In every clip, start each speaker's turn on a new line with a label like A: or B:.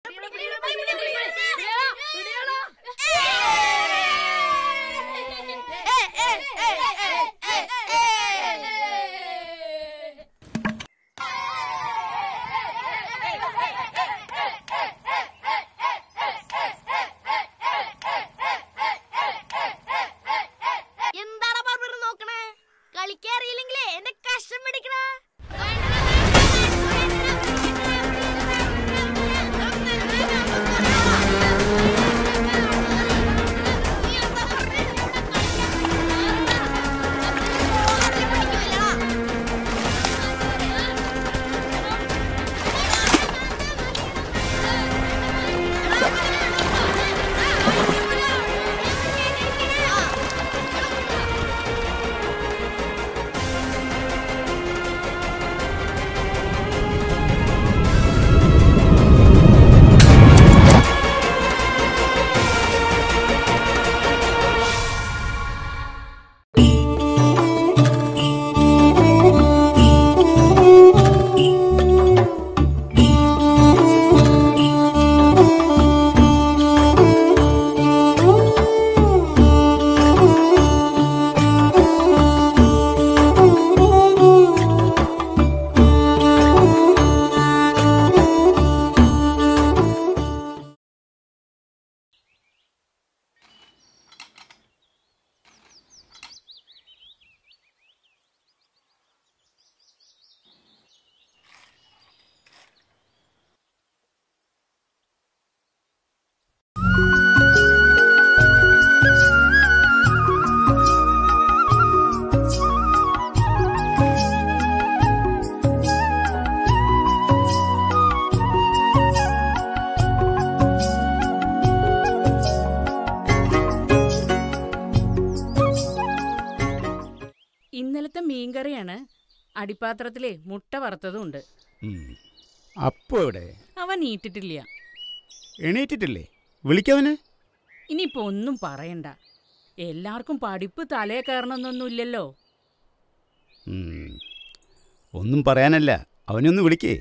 A: എന്താടാ പറമ്പ് നോക്കണേ കളിക്കാറിയില്ലെങ്കിലേ എന്റെ കഷ്ടം പിടിക്കണേ
B: ഇന്നലത്തെ മീൻകറിയാണ് അടിപ്പാത്രത്തിലെ മുട്ട വറുത്തതും ഉണ്ട്
C: അപ്പോ എവിടെ
B: അവൻ ഈറ്റിട്ടില്ല
C: എണീറ്റിട്ടില്ലേ വിളിക്കവനെ
B: ഇനിയിപ്പോ ഒന്നും പറയണ്ട എല്ലാവർക്കും പഠിപ്പ് തലേ കയറണമെന്നൊന്നുമില്ലല്ലോ
C: ഉം. ഒന്നും പറയാനല്ല അവനൊന്ന് വിളിക്കേ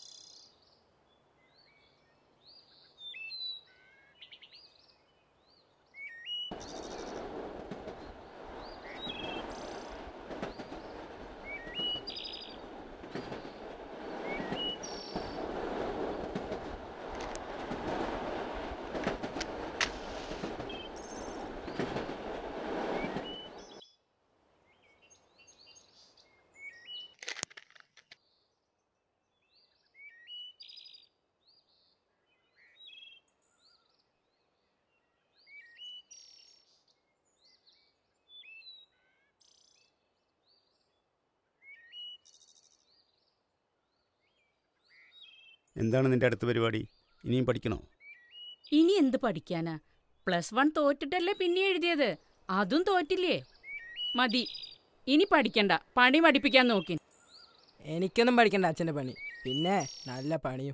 C: എന്താണ് നിന്റെ അടുത്ത പരിപാടി ഇനിയും പഠിക്കണോ
B: ഇനി എന്ത് പഠിക്കാനാ പ്ലസ് വൺ തോറ്റിട്ടല്ലേ പിന്നെ എഴുതിയത് അതും തോറ്റില്ലേ മതി ഇനി പഠിക്കണ്ട പണി പഠിപ്പിക്കാൻ നോക്കി
D: എനിക്കൊന്നും പഠിക്കണ്ട അച്ഛൻ്റെ പണി പിന്നെ നല്ല പണിയും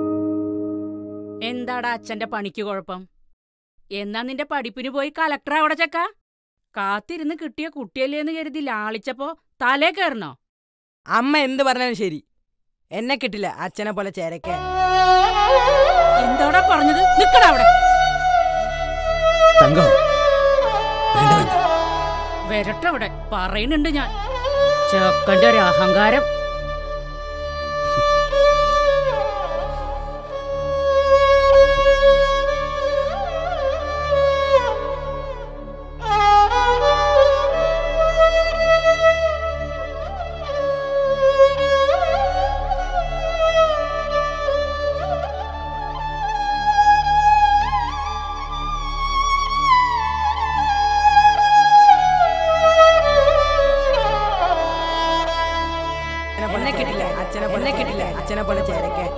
B: എന്താടാ അച്ഛന്റെ പണിക്ക് കുഴപ്പം എന്നാ നിന്റെ പഠിപ്പിന് പോയി കലക്ടർ അവിടെ ചക്ക കാത്തിരുന്ന് കിട്ടിയ കുട്ടിയല്ലേന്ന് കരുതി ലാളിച്ചപ്പോ തലേ കയറണോ
D: അമ്മ എന്ത് പറഞ്ഞാലും ശരി എന്നെ കിട്ടില്ല അച്ഛനെ പോലെ ചേരക്കാൻ
B: എന്താടാ പറഞ്ഞത് നിക്കടാ അവിടെ
C: തങ്കം വേണ്ട വേണ്ട
B: വരട്ടവിടെ പറയുന്നുണ്ട് ഞാൻ ചെക്കന്റെ ഒരു അഹങ്കാരം
D: എന്നെ കിട്ടില്ല അച്ഛനെ പോലെ കിട്ടില്ല അച്ഛനെ പോലെ ചേരക്കാൻ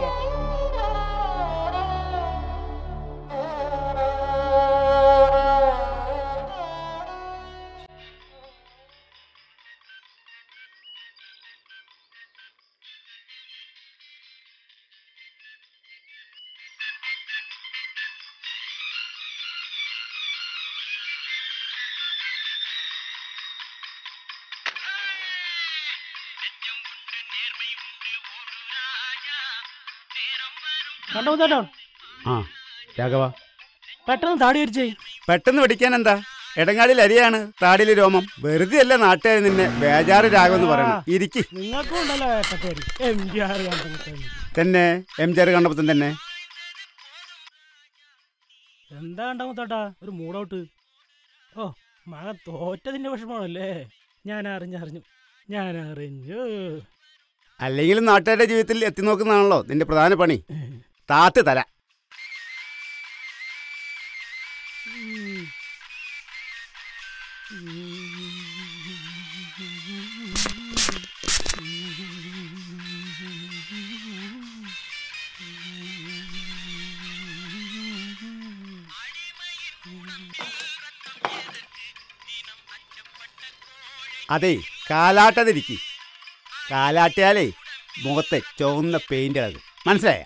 E: കണ്ടോ ചേട്ടാ
C: ആ രാഘവ
E: പെട്ടെന്ന് താടി വരിച്ചേ
C: പെട്ടെന്ന് പഠിക്കാൻ എന്താ ഇടങ്ങാടിൽ അരിയാണ് താടിയിൽ രോമം വെറുതെ അല്ല നാട്ടുകാർ നിന്നെ ബേജാറ് രാഘവം എന്ന് പറയണം ഇരിക്കി
E: നിങ്ങൾക്കും ഉണ്ടല്ലോ ഏട്ടത്തേരി എം ജി ആർ കണ്ടുമുട്ടേണ്ടി
C: തന്നെ എം ജി ആർ കണ്ടപ്പോൾ തന്നെ
E: എന്താ കണ്ടാമത്തോട്ടാ ഒരു മൂടൗട്ട് ഓ മകൻ തോറ്റതിന്റെ വിഷമമാണല്ലേ ഞാൻ അറിഞ്ഞറിഞ്ഞു ഞാൻ അറിഞ്ഞു
C: അല്ലെങ്കിലും നാട്ടുകാരുടെ ജീവിതത്തിൽ എത്തി നോക്കുന്നതാണല്ലോ നിന്റെ പ്രധാന പണി താത്ത് തല
E: ഉം.
C: അതെ കാലാട്ടതിരിക്കി കാലാട്ടിയാലേ മുഖത്തെ ചുവന്ന പെയിന്റ് ഇളകും മനസ്സിലായ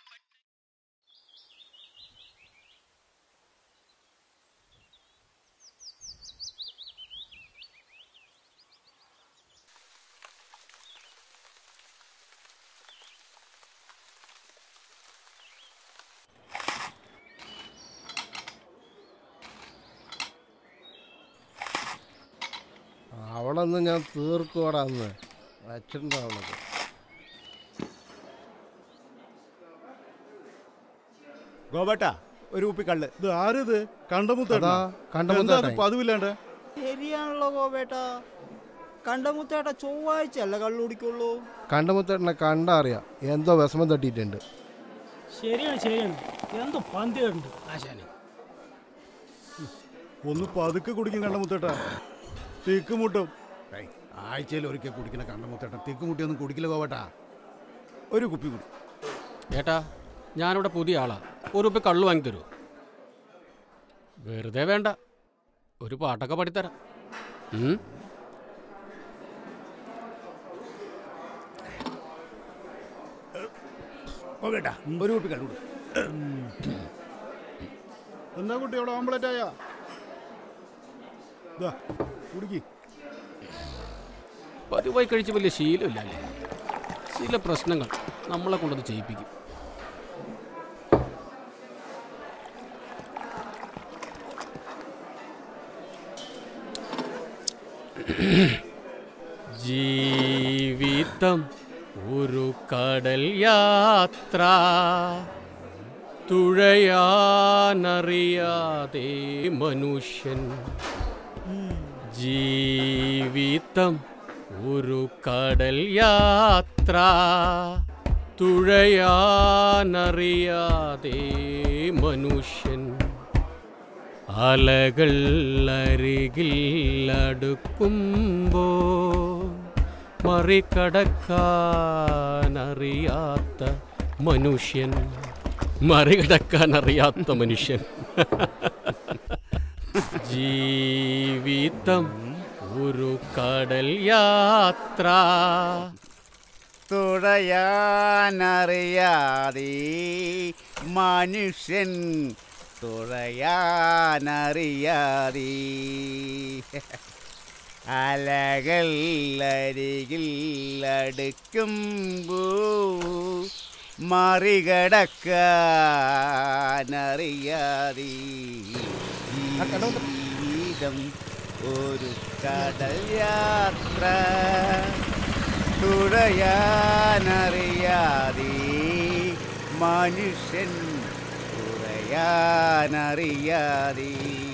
F: അവളൊന്ന് ഞാൻ തീർക്കോടാ അന്ന് വച്ചിട്ടുണ്ടോ അവളത്
C: ഗോപേട്ട ഒരു കുപ്പി കള്ള്
G: ഇത് ആരിത് കണ്ടമുത്തേട്ടാ
F: അതാ
G: എന്താ അത്
F: കണ്ടമുത്തേട്ടൻ
G: പതിവില്ലാണ്ട്
H: ശരിയാണല്ലോ ഗോപേട്ട കണ്ടമുത്തേട്ട ചൊവ്വാഴ്ച അല്ല കള്ളു കുടിക്കുള്ളൂ
F: കണ്ടമുത്തേട്ടനെ കണ്ടാ അറിയാം എന്തോ വിഷമം തട്ടിയിട്ടുണ്ട്
E: ശരിയാണ് ശരിയാണ് എന്തോ പന്തിയുണ്ട് ആശാന്
G: ഒന്ന് പതുക്കെ കുടിക്കും കണ്ടമുത്തേട്ടാ തിക്ക് മുട്ടും
I: ആഴ്ചയിൽ ഒരിക്കൽ കുടിക്കുന്ന കണ്ടമുത്തേട്ടൻ തിക്കുമുട്ടി ഒന്നും കുടിക്കില്ല കോവട്ടാ
C: ഒരു കുപ്പി കൂടി
J: ഏട്ടാ ഞാനിവിടെ പുതിയ ആളാ ഒരു ഉപ്പ് കള്ളു വാങ്ങി തരുമോ വെറുതെ വേണ്ട ഒരു പാട്ടൊക്കെ പാടിത്തരാം ഉം?
C: ഗോപേട്ട ഒരു കുപ്പി കള്ളു കൂടി
G: എന്താ കുട്ടി അവിടെ ഓംപ്ലേറ്റ് ആയാ ഇതാ കുടിക്ക്
J: പതിവായി കഴിച്ച് വലിയ ശീലമില്ല അല്ലേ ചില പ്രശ്നങ്ങൾ നമ്മളെ കൊണ്ടത് ചെയ്യിപ്പിക്കും ജീവിതം ഒരു കടൽ യാത്ര തുഴയാനറിയാതെ മനുഷ്യൻ ജീവിതം ഒരു കടൽ യാത്ര തുഴയാനറിയാതെ മനുഷ്യൻ അലകൾ അരികിൽ അടുക്കുമ്പോ മറികടക്കാനറിയാത്ത മനുഷ്യൻ മറികടക്കാനറിയാത്ത മനുഷ്യൻ ജീവിതം ഒരു കടൽ യാത്ര
C: തുഴയാനറിയാതെ മനുഷ്യൻ തുഴയാനറിയാതെ അലകൾ അരികിൽ അടുക്കുമ്പോ മറികടക്കാനറിയാതെ ജീവിതം ഒരു കടൽ യാത്ര തുഴയാനറിയാതെ മനുഷ്യൻ തുഴയാനറിയാതെ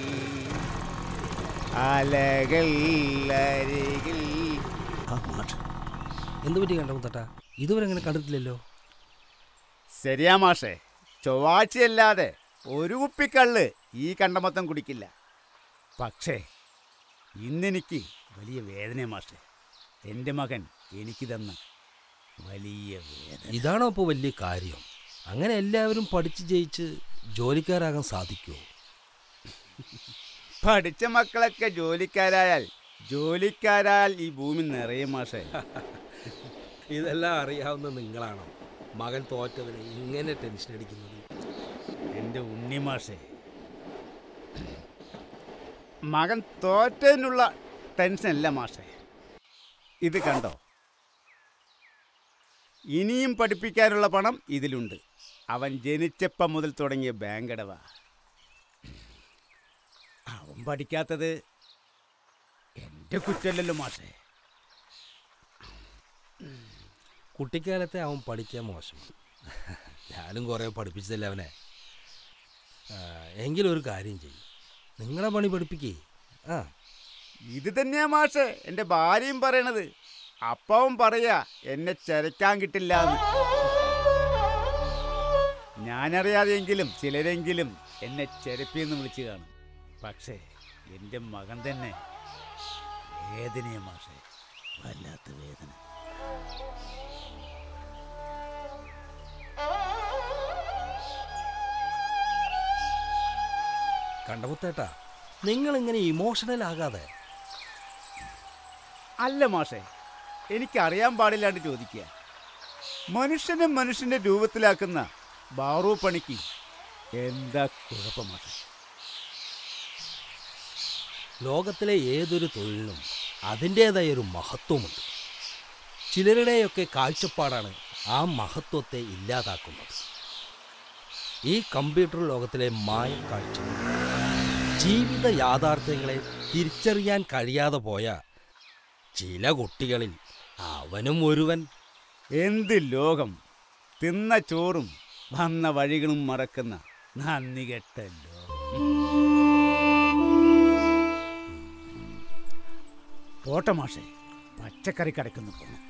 C: അലകൾ അരികിൽ
D: എന്ത് പറ്റി കണ്ടമുത്തേട്ടാ ഇതുവരെ അങ്ങനെ കണ്ടിട്ടില്ലല്ലോ
C: ശരിയാ മാഷേ ചൊവ്വാഴ്ചയല്ലാതെ ഒരു കുപ്പിക്കള്ള് ഈ കണ്ടമൊത്തം കുടിക്കില്ല പക്ഷേ ഇന്നെനിക്ക് വലിയ വേദന മാഷേ എൻ്റെ മകൻ എനിക്ക് തന്ന വലിയ വേദന
K: ഇതാണോ ഇപ്പോൾ വലിയ കാര്യം അങ്ങനെ എല്ലാവരും പഠിച്ച് ജയിച്ച് ജോലിക്കാരാകാൻ സാധിക്കുമോ
C: പഠിച്ച മക്കളൊക്കെ ജോലിക്കാരായാൽ ജോലിക്കാരായാൽ ഈ ഭൂമി നിറയും മാഷേ
K: ഇതെല്ലാം അറിയാവുന്ന നിങ്ങളാണോ മകൻ തോറ്റതിന് ഇങ്ങനെ ടെൻഷൻ അടിക്കുന്നത്
C: എൻ്റെ ഉണ്ണി മാഷേ മകൻ തോറ്റതിനുള്ള ടെൻഷനല്ല മാഷേ ഇത് കണ്ടോ ഇനിയും പഠിപ്പിക്കാനുള്ള പണം ഇതിലുണ്ട് അവൻ ജനിച്ചപ്പം മുതൽ തുടങ്ങിയ ബാങ്കടവ അവൻ പഠിക്കാത്തത് എൻ്റെ കുറ്റല്ലല്ലോ മാഷേ
K: കുട്ടിക്കാലത്തെ അവൻ പഠിക്കാൻ മോശം ഞാനും കുറേ പഠിപ്പിച്ചതല്ലേ അവനെ ആ, എങ്കിലും ഒരു കാര്യം ചെയ്യും നിങ്ങളെ പണി പഠിപ്പിക്കേ ആ
C: ഇത് തന്നെയാ മാഷേ എൻ്റെ ഭാര്യയും പറയണത് അപ്പവും പറയാ എന്നെ ചരക്കാൻ കിട്ടില്ല ഞാനറിയാതെയെങ്കിലും ചിലരെങ്കിലും എന്നെ ചെരപ്പിയെന്ന് വിളിച്ചു കാണും പക്ഷേ എൻ്റെ മകൻ തന്നെ വേദനയെ മാഷേ വല്ലാത്ത വേദന
K: കണ്ടമുത്തേട്ടാ നിങ്ങളിങ്ങനെ ഇമോഷണൽ ആകാതെ
C: അല്ല മാഷേ എനിക്കറിയാൻ പാടില്ലാണ്ട് ചോദിക്കുക മനുഷ്യനെ മനുഷ്യന്റെ രൂപത്തിലാക്കുന്ന ബാറു പണിക്ക് എന്താ കുഴപ്പം മാഷേ
K: ലോകത്തിലെ ഏതൊരു തൊഴിലിനും അതിൻ്റേതായ ഒരു മഹത്വമുണ്ട് ചിലരുടെയൊക്കെ കാഴ്ചപ്പാടാണ് ആ മഹത്വത്തെ ഇല്ലാതാക്കുന്നത് ഈ കമ്പ്യൂട്ടർ ലോകത്തിലെ മായക്കാഴ്ച ജീവിത യാഥാർത്ഥ്യങ്ങളെ തിരിച്ചറിയാൻ കഴിയാതെ പോയ ചില കുട്ടികളിൽ അവനും ഒരുവൻ
C: എന്ത് ലോകം തിന്ന ചോറും വന്ന വഴികളും മറക്കുന്ന നന്ദി കെട്ട ലോകം പോട്ടെ മാഷേ പച്ചക്കറി കടക്കുന്നു പോണം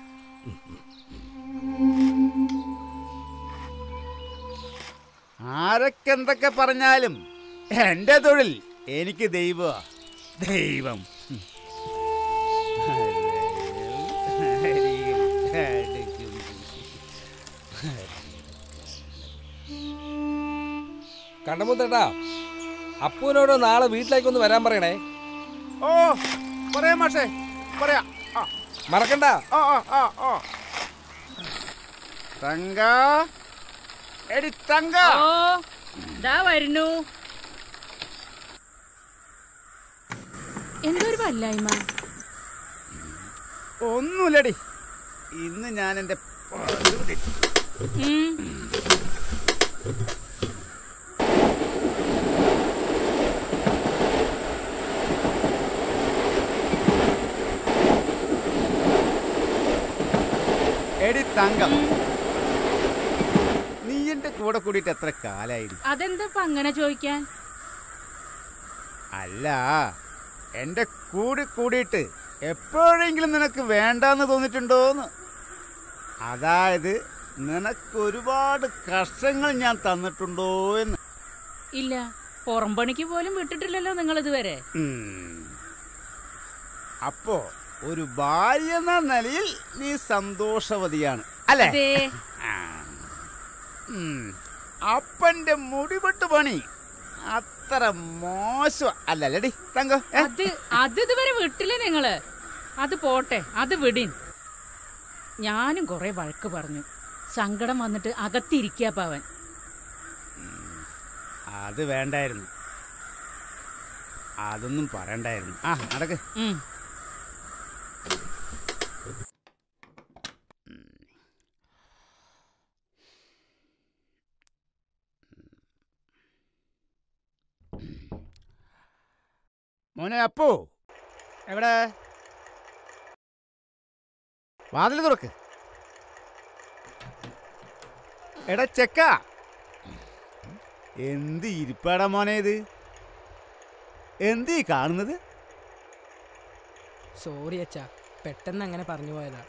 C: ആരൊക്കെ എന്തൊക്കെ പറഞ്ഞാലും എന്റെ തൊഴിൽ എനിക്ക് ദൈവ ദൈവം
K: കണ്ടമുത്തേട്ടാ അപ്പുവിനോട് നാളെ വീട്ടിലേക്കൊന്ന് വരാൻ പറയണേ
C: ഓ പറയാം മാഷേ പറയാ ആ
K: മറക്കണ്ട
C: ആ ആ ആ ആ തങ്ക എടി തങ്ക
B: ഓ ദാ വരുന്നു എന്തൊരു വല്ലായ്മ
C: ഒന്നുമില്ലടി ഇന്ന് ഞാൻ എൻ്റെ പതിവ് തെറ്റി.
B: ഉം.
C: എടി തങ്കം നീ എൻ്റെ കൂടെ കൂടിയിട്ട് എത്ര കാലായി
B: അതെന്താ ഇപ്പൊ അങ്ങനെ ചോദിക്കാൻ
C: അല്ല എൻ്റെ കൂടി കൂടിയിട്ട് എപ്പോഴെങ്കിലും നിനക്ക് വേണ്ടാന്ന് തോന്നിയിട്ടുണ്ടോന്ന് അതായത് നിനക്ക് ഒരുപാട് കഷ്ടങ്ങൾ ഞാൻ തന്നിട്ടുണ്ടോ എന്ന്
B: ഇല്ല പുറം പണിക്ക് പോലും വിട്ടിട്ടില്ലല്ലോ നിങ്ങൾ ഇതുവരെ
C: ഉം. അപ്പോ ഒരു ഭാര്യ എന്ന നിലയിൽ നീ സന്തോഷവതിയാണ് അല്ലേ
B: അതെ
C: ആ. ഉം. അപ്പന്റെ മുടിപെട്ട് പണി അത്ര മോശം അല്ലല്ലേടി തങ്ക ഏ?
B: അത് അത് ഇതുവരെ വിട്ടില്ല നിങ്ങള് അത് പോട്ടെ അത് വിടിൻ ഞാനും കുറെ വഴക്ക് പറഞ്ഞു സങ്കടം വന്നിട്ട് അകത്തിരിക്കാ പവൻ
C: അത് വേണ്ടായിരുന്നു അതൊന്നും പറയണ്ടായിരുന്നു ആ നടക്ക്
B: ഉം.
C: മോനെ അപ്പു എവിടെ വാതിൽ തുറക്ക് എടാ ചെക്ക എന്ത് ഇരിപ്പാടാ മോനെ ഇത് എന്ത് ഈ കാണുന്നത്
D: സോറി അച്ഛാ പെട്ടെന്ന് അങ്ങനെ പറഞ്ഞു പോയതാ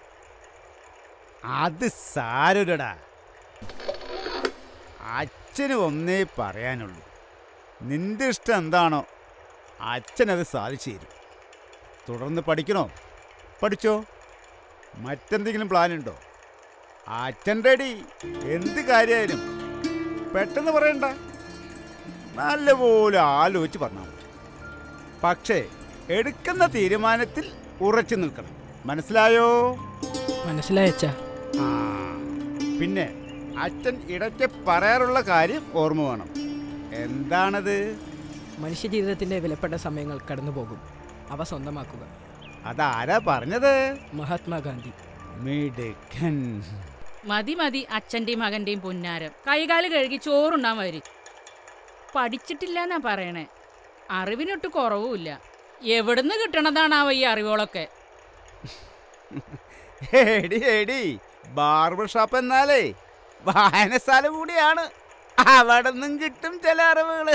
C: അത് സാരമില്ലടാ അച്ഛന് ഒന്നേ പറയാനുള്ളൂ നിന്റെ ഇഷ്ടം എന്താണോ അച്ഛനത് സാധിച്ചു തരും തുടർന്ന് പഠിക്കണോ പഠിച്ചോ മറ്റെന്തെങ്കിലും പ്ലാൻ ഉണ്ടോ അച്ഛൻ റെഡി എന്ത് കാര്യമായാലും പെട്ടെന്ന് പറയണ്ട നല്ലപോലെ ആലോചിച്ച് പറഞ്ഞാൽ മതി പക്ഷേ എടുക്കുന്ന തീരുമാനത്തിൽ ഉറച്ചു നിൽക്കണം മനസ്സിലായോ
D: മനസ്സിലായ അച്ഛാ
C: ആ പിന്നെ അച്ഛൻ ഇടയ്ക്ക് പറയാറുള്ള കാര്യം ഓർമ്മ വേണം എന്താണത്
D: മനുഷ്യ ജീവിതത്തിന്റെ വിലപ്പെട്ട സമയങ്ങൾ കടന്നു പോകും അവ സ്വന്തമാക്കുക
C: അതാരാ പറഞ്ഞത്
D: മഹാത്മാഗാന്ധി
C: മിടുക്കൻ
B: മതി മതി അച്ഛൻ്റെയും മകൻ്റെയും പുന്നാരം കൈകാല് കഴുകി ചോറുണ്ണാൻ വരി പഠിച്ചിട്ടില്ല എന്നാ പറയണേ അറിവിനൊട്ട് കുറവുമില്ല എവിടുന്ന് കിട്ടണതാണാവോ ഈ അറിവുകളൊക്കെ
C: എടി എടി ബാർബർ ഷോപ്പ് എന്നാലേ വായനശാല കൂടിയാണ് അവിടെ നിന്നും കിട്ടും ചില അറിവുകള്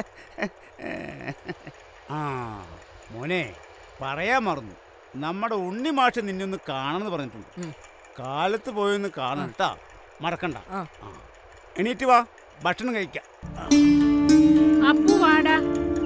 C: ആ മോനെ പറയാൻ മറന്നു നമ്മുടെ ഉണ്ണി മാഷ് നിന്നെ ഒന്ന് കാണണമെന്ന് പറഞ്ഞിട്ടുണ്ട് കാലത്ത് പോയൊന്ന് കാണണം കേട്ടാ മറക്കണ്ട ആ. എണീറ്റ് വാ ഭക്ഷണം കഴിക്കാം
B: അപ്പു വാടാ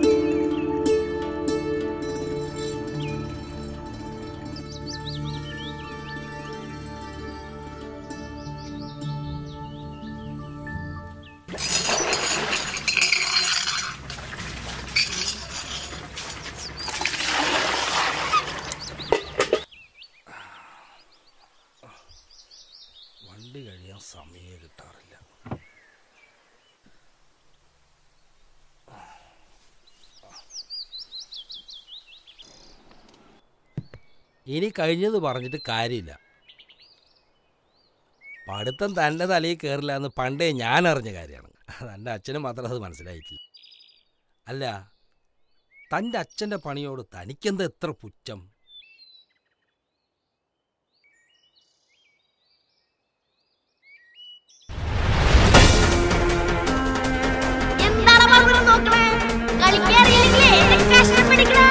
K: വണ്ടി കഴിയാൻ സമയമേ കിട്ടാറില്ല ഇനി കഴിഞ്ഞത് പറഞ്ഞിട്ട് കാര്യമില്ല പഠിത്തം തൻ്റെ തലയിൽ കയറില്ല എന്ന് പണ്ടേ ഞാൻ അറിഞ്ഞ കാര്യമാണ് തൻ്റെ അച്ഛനും മാത്രം അത് മനസ്സിലായിട്ടില്ല അല്ല തൻ്റെ അച്ഛൻ്റെ പണിയോട് തനിക്കെന്താ എത്ര പുച്ഛം
A: എന്താണ് ബാർബർ നോക്കണേ കളിക്കാറിയില്ലെങ്കിലേ എന്നെ കഷ്ടം പിടിക്കണ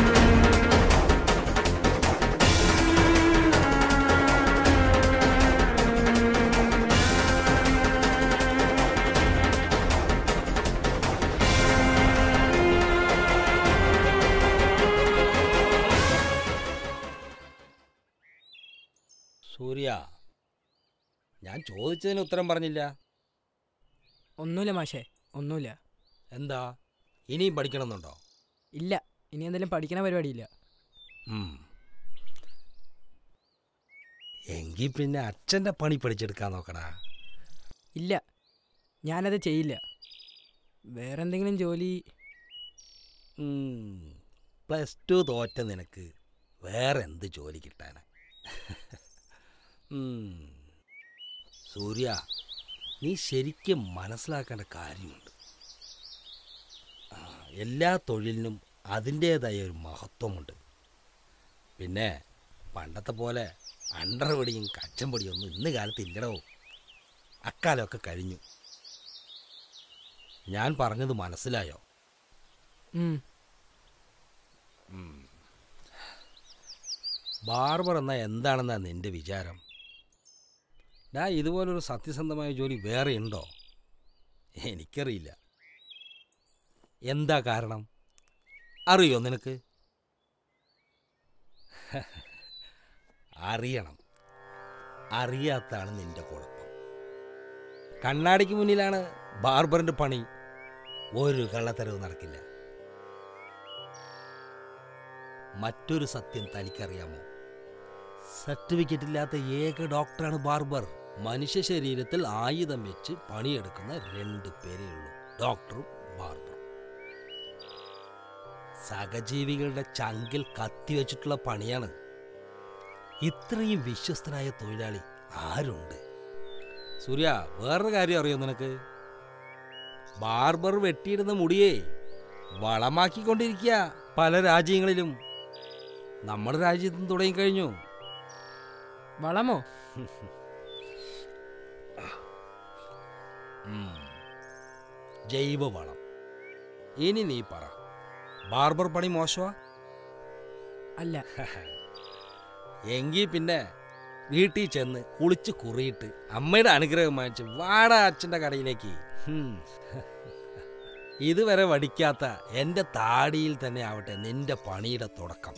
K: സൂര്യ ഞാൻ ചോദിച്ചതിന് ഉത്തരം പറഞ്ഞില്ല
D: ഒന്നുമില്ല മാഷേ ഒന്നുമില്ല
K: എന്താ ഇനിയും പഠിക്കണമെന്നുണ്ടോ
D: ഇല്ല ഇനി എന്തെങ്കിലും പഠിക്കണ പരിപാടിയില്ല
K: ഉം. എങ്കിൽ പിന്നെ അച്ഛൻ്റെ പണി പഠിച്ചെടുക്കാൻ നോക്കടാ
D: ഇല്ല ഞാനത് ചെയ്യില്ല വേറെ എന്തെങ്കിലും ജോലി
K: പ്ലസ് ടു തോറ്റ നിനക്ക് വേറെ എന്ത് ജോലി കിട്ടാനാ ഉം. സൂര്യ നീ ശരിക്കും മനസ്സിലാക്കേണ്ട കാര്യമുണ്ട് ആ, എല്ലാ തൊഴിലിനും അതിൻ്റേതായ ഒരു മഹത്വമുണ്ട് പിന്നെ പണ്ടത്തെ പോലെ അണ്ടർപൊടിയും കച്ചമ്പൊടിയും ഒന്നും ഇന്ന് കാലത്ത് ഇല്ലടോ അക്കാലമൊക്കെ കഴിഞ്ഞു ഞാൻ പറഞ്ഞത് മനസ്സിലായോ
D: ഉം.
K: ഉം. ബാർബർ എന്ന എന്താണെന്നാ നിന്റെ വിചാരം ഡാ ഇതുപോലൊരു സത്യസന്ധമായ ജോലി വേറെ ഉണ്ടോ എനിക്കറിയില്ല എന്താ കാരണം അറിയോ നിനക്ക് അറിയണം അറിയാത്താണ് നിന്റെ കുഴപ്പം കണ്ണാടിക്ക് മുന്നിലാണ് ബാർബറിന്റെ പണി ഒരു കള്ളത്തരവ് നടക്കില്ല മറ്റൊരു സത്യം തനിക്കറിയാമോ സർട്ടിഫിക്കറ്റ് ഇല്ലാത്ത ഏക ഡോക്ടറാണ് ബാർബർ മനുഷ്യ ശരീരത്തിൽ ആയുധം വെച്ച് പണിയെടുക്കുന്ന രണ്ട് പേരേ ഉള്ളൂ ഡോക്ടറും ബാർബറും സഹജീവികളുടെ ചങ്കിൽ കത്തിവെച്ചിട്ടുള്ള പണിയാണ് ഇത്രയും വിശ്വസ്തനായ തൊഴിലാളി ആരുണ്ട് സൂര്യ വേറൊരു കാര്യം അറിയോ നിനക്ക് ബാർബർ വെട്ടിയിടുന്ന മുടിയേ വളമാക്കിക്കൊണ്ടിരിക്കുക പല രാജ്യങ്ങളിലും നമ്മുടെ രാജ്യത്തും തുടങ്ങിക്കഴിഞ്ഞു
D: വളമോ
K: ഉം. ജൈവവളം ഇനി നീ പറ ബാർബർ പണി മോശമാ
D: അല്ല
K: എങ്കിൽ പിന്നെ വീട്ടിൽ ചെന്ന് കുളിച്ച് കുറിയിട്ട് അമ്മയുടെ അനുഗ്രഹം വാങ്ങിച്ച് വാടാ അച്ഛൻ്റെ കടയിലേക്ക് ഹും. ഇതുവരെ വടിക്കാത്ത എൻ്റെ താടിയിൽ തന്നെ ആവട്ടെ നിന്റെ പണിയുടെ തുടക്കം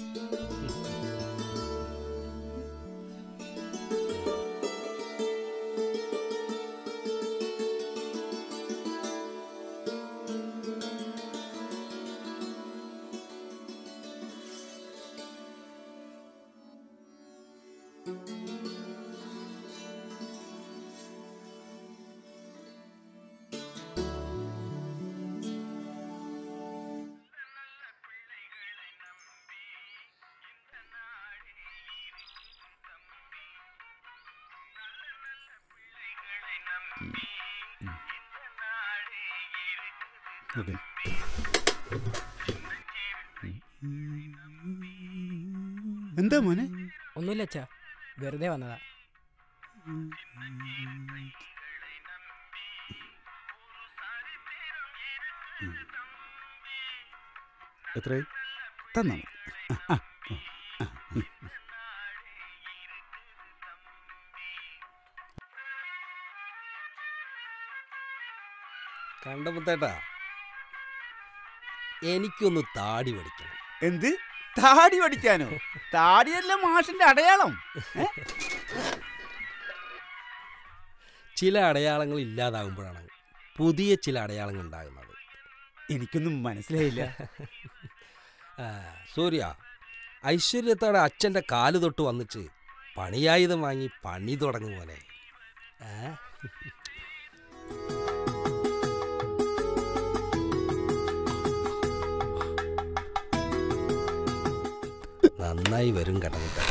C: ഓക്കെ എന്താ മോനെ
D: ഒന്നുമില്ല അച്ഛാ വെറുതെ വന്നതാ
C: എത്രയായി തന്നാ മതി ആ, ആ, ആ, ഉം.
K: കണ്ടമുത്തേട്ടാ എനിക്കൊന്ന് താടി പഠിക്കണം
C: എന്ത് താടി പഠിക്കാനോ താടിയല്ല മാഷിന്റെ അടയാളം ഏ?
K: ചില അടയാളങ്ങൾ ഇല്ലാതാകുമ്പോഴാണ് പുതിയ ചില അടയാളങ്ങൾ ഉണ്ടാകുന്നത്
C: എനിക്കൊന്നും മനസ്സിലായില്ല
K: ആ, സൂര്യ ഐശ്വര്യത്തോടെ അച്ഛൻ്റെ കാല് തൊട്ട് വന്നിച്ച് പണിയായുധം വാങ്ങി പണി തുടങ്ങും പോലെ ഏ? നന്നായി വരും കടന്നിട്ട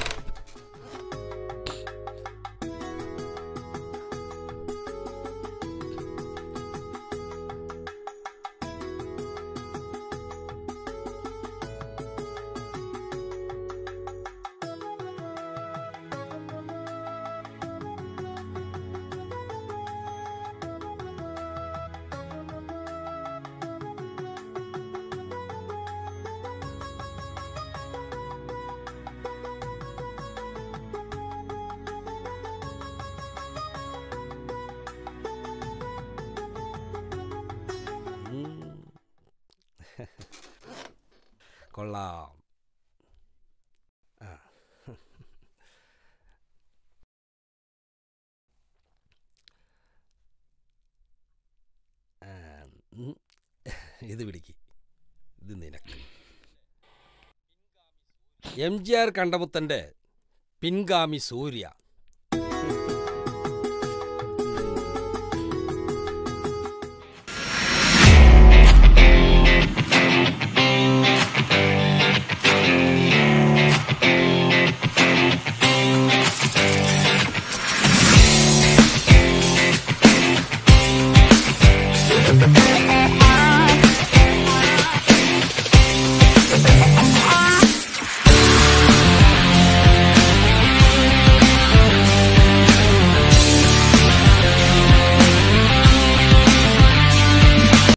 K: കൊള്ളാം ആ. ആ, ഉം. ഇത് പിടിക്ക് ഇത് നിനക്ക് എം ജി ആർ കണ്ടമുത്തൻ്റെ പിൻഗാമി സൂര്യ